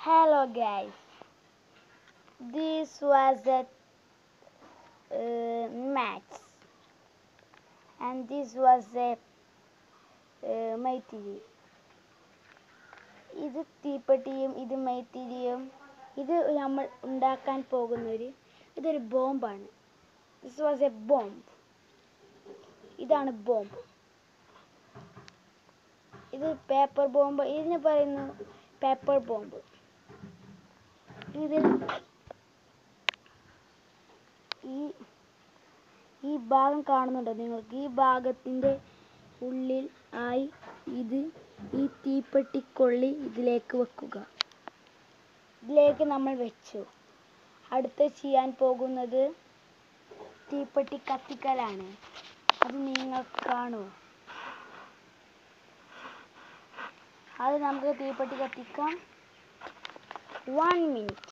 Hello guys, this was a uh, maths and this was a uh, മൈത്തിരി ഇത് തീപ്പെട്ടിയും ഇത് മൈത്തിരിയും ഇത് നമ്മൾ ഉണ്ടാക്കാൻ പോകുന്നൊരു ഇതൊരു ബോംബാണ് ദിസ് വാസ് എ ബോംബ് ഇതാണ് ബോംബ് ഇത് പേപ്പർ ബോംബ് ഇതിന് പറയുന്നു പേപ്പർ ബോംബ് ഇതിൽ ഈ ഈ ഭാഗം കാണുന്നുണ്ടോ നിങ്ങൾക്ക് ഈ ഭാഗത്തിൻ്റെ ഉള്ളിൽ ആയി ഇത് ഈ തീപ്പെട്ടിക്കൊള്ളി ഇതിലേക്ക് വെക്കുക ഇതിലേക്ക് നമ്മൾ വെച്ചു അടുത്ത് ചെയ്യാൻ പോകുന്നത് തീപ്പെട്ടി കത്തിക്കലാണ് അത് നിങ്ങൾ കാണൂ അത് നമുക്ക് തീപ്പെട്ടി കത്തിക്കാം വൺ മിനിറ്റ്